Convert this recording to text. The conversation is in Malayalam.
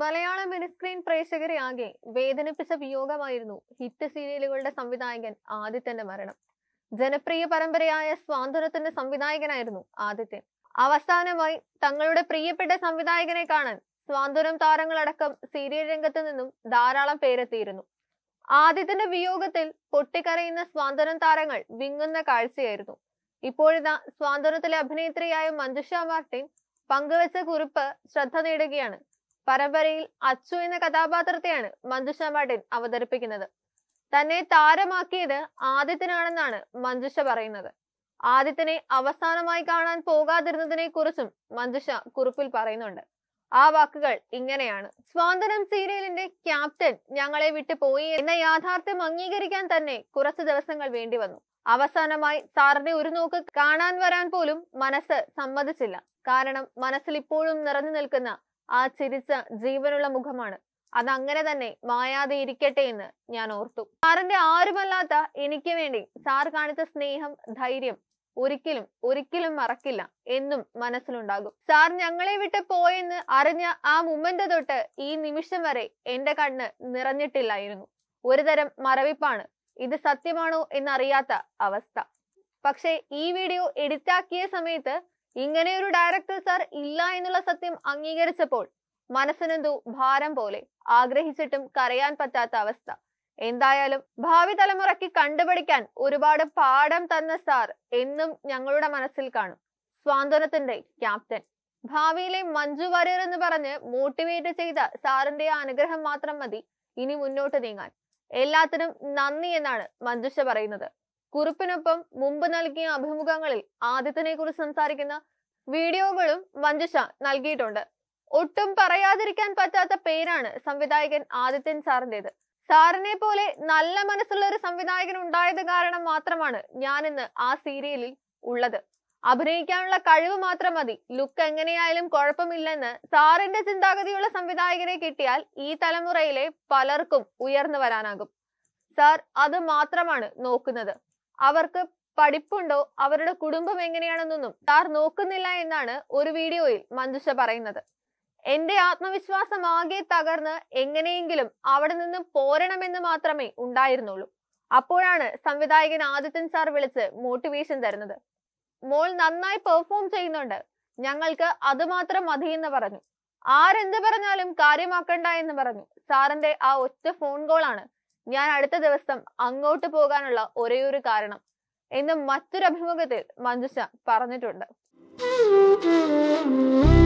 മലയാളം മിനിസ്ക്രീൻ പ്രേക്ഷകരെ ആകെ വേദനിപ്പിച്ച വിയോഗമായിരുന്നു ഹിറ്റ് സീരിയലുകളുടെ സംവിധായകൻ ആദിത്യന്റെ മരണം ജനപ്രിയ പരമ്പരയായ സ്വാതന്ത്ര്യത്തിന്റെ സംവിധായകനായിരുന്നു ആദിത്യൻ അവസാനമായി തങ്ങളുടെ പ്രിയപ്പെട്ട സംവിധായകനെ കാണാൻ സ്വാതന്ത്ര്യം താരങ്ങളടക്കം സീരിയൽ രംഗത്ത് നിന്നും ധാരാളം പേരെത്തിയിരുന്നു ആദിത്യന്റെ വിയോഗത്തിൽ പൊട്ടിക്കരയുന്ന സ്വാതന്ത്ര്യം താരങ്ങൾ വിങ്ങുന്ന കാഴ്ചയായിരുന്നു ഇപ്പോഴിതാ സ്വാതന്ത്ര്യത്തിലെ അഭിനേത്രിയായ മഞ്ജുഷ മാർട്ടിൻ പങ്കുവച്ച കുറിപ്പ് ശ്രദ്ധ നേടുകയാണ് പരമ്പരയിൽ അച്ചു എന്ന കഥാപാത്രത്തെയാണ് മഞ്ജുഷ മാർട്ടിൻ അവതരിപ്പിക്കുന്നത് തന്നെ താരമാക്കിയത് ആദിത്യനാണെന്നാണ് മഞ്ജുഷ പറയുന്നത് ആദിത്യനെ അവസാനമായി കാണാൻ പോകാതിരുന്നതിനെ കുറിച്ചും മഞ്ജുഷ കുറിപ്പിൽ പറയുന്നുണ്ട് ആ വാക്കുകൾ ഇങ്ങനെയാണ് സ്വാതന്ത്ര്യം സീരിയലിന്റെ ക്യാപ്റ്റൻ ഞങ്ങളെ വിട്ടു പോയി എന്ന യാഥാർത്ഥ്യം അംഗീകരിക്കാൻ തന്നെ കുറച്ചു ദിവസങ്ങൾ വേണ്ടി വന്നു അവസാനമായി സാറിന്റെ ഒരു നോക്ക് കാണാൻ വരാൻ പോലും മനസ്സ് സമ്മതിച്ചില്ല കാരണം മനസ്സിൽ ഇപ്പോഴും നിറഞ്ഞു നിൽക്കുന്ന ആ ചിരിച്ച ജീവനുള്ള മുഖമാണ് അത് അങ്ങനെ തന്നെ മായാതെ ഇരിക്കട്ടെ എന്ന് ഞാൻ ഓർത്തു സാറിന്റെ ആരുമല്ലാത്ത എനിക്ക് വേണ്ടി സാർ കാണിച്ച സ്നേഹം ധൈര്യം ഒരിക്കലും ഒരിക്കലും മറക്കില്ല എന്നും മനസ്സിലുണ്ടാകും സാർ ഞങ്ങളെ വിട്ട് പോയെന്ന് അറിഞ്ഞ ആ മുമ്മന്റെ തൊട്ട് ഈ നിമിഷം വരെ എന്റെ കണ്ണ് നിറഞ്ഞിട്ടില്ലായിരുന്നു ഒരുതരം മറവിപ്പാണ് ഇത് സത്യമാണോ എന്നറിയാത്ത അവസ്ഥ പക്ഷേ ഈ വീഡിയോ എഡിറ്റാക്കിയ സമയത്ത് ഇങ്ങനെ ഒരു ഡയറക്ടർ സാർ ഇല്ല എന്നുള്ള സത്യം അംഗീകരിച്ചപ്പോൾ മനസ്സിനെന്തോ ഭാരം പോലെ ആഗ്രഹിച്ചിട്ടും കരയാൻ പറ്റാത്ത അവസ്ഥ എന്തായാലും ഭാവി തലമുറയ്ക്ക് കണ്ടുപിടിക്കാൻ ഒരുപാട് പാഠം തന്ന സാർ എന്നും ഞങ്ങളുടെ മനസ്സിൽ കാണും സ്വാതന്ത്ര്യത്തിന്റെ ക്യാപ്റ്റൻ ഭാവിയിലെ മഞ്ജു വാര്യർ എന്ന് പറഞ്ഞ് മോട്ടിവേറ്റ് ചെയ്ത സാറിന്റെ ആ അനുഗ്രഹം മാത്രം മതി ഇനി മുന്നോട്ട് നീങ്ങാൻ എല്ലാത്തിനും നന്ദി എന്നാണ് മഞ്ജുഷ പറയുന്നത് കുറിപ്പിനൊപ്പം മുമ്പ് നൽകിയ അഭിമുഖങ്ങളിൽ ആദിത്യനെ കുറിച്ച് സംസാരിക്കുന്ന വീഡിയോകളും മഞ്ജുഷ നൽകിയിട്ടുണ്ട് ഒട്ടും പറയാതിരിക്കാൻ പറ്റാത്ത പേരാണ് സംവിധായകൻ ആദിത്യൻ സാറിന്റേത് സാറിനെ പോലെ നല്ല മനസ്സുള്ള ഒരു സംവിധായകൻ ഉണ്ടായത് കാരണം മാത്രമാണ് ഞാൻ ഇന്ന് ആ സീരിയലിൽ ഉള്ളത് അഭിനയിക്കാനുള്ള കഴിവ് മാത്രം മതി ലുക്ക് എങ്ങനെയായാലും കുഴപ്പമില്ലെന്ന് സാറിന്റെ ചിന്താഗതിയുള്ള സംവിധായകനെ കിട്ടിയാൽ ഈ തലമുറയിലെ പലർക്കും ഉയർന്നു വരാനാകും സാർ അത് മാത്രമാണ് നോക്കുന്നത് അവർക്ക് പഠിപ്പുണ്ടോ അവരുടെ കുടുംബം എങ്ങനെയാണെന്നൊന്നും സാർ നോക്കുന്നില്ല എന്നാണ് ഒരു വീഡിയോയിൽ മഞ്ജുഷ പറയുന്നത് എന്റെ ആത്മവിശ്വാസം ആകെ തകർന്ന് എങ്ങനെയെങ്കിലും അവിടെ നിന്ന് പോരണമെന്ന് മാത്രമേ ഉണ്ടായിരുന്നുള്ളൂ അപ്പോഴാണ് സംവിധായകൻ ആദിത്യൻ സാർ വിളിച്ച് മോട്ടിവേഷൻ തരുന്നത് മോൾ നന്നായി പെർഫോം ചെയ്യുന്നുണ്ട് ഞങ്ങൾക്ക് അത് മാത്രം മതി എന്ന് പറഞ്ഞു ആരെന്ത് പറഞ്ഞാലും കാര്യമാക്കണ്ട എന്ന് പറഞ്ഞു സാറിന്റെ ആ ഒറ്റ ഫോൺ കോൾ ആണ് ഞാൻ അടുത്ത ദിവസം അങ്ങോട്ട് പോകാനുള്ള ഒരേയൊരു കാരണം എന്ന് മറ്റൊരു അഭിമുഖത്തിൽ മഞ്ജുഷ പറഞ്ഞിട്ടുണ്ട്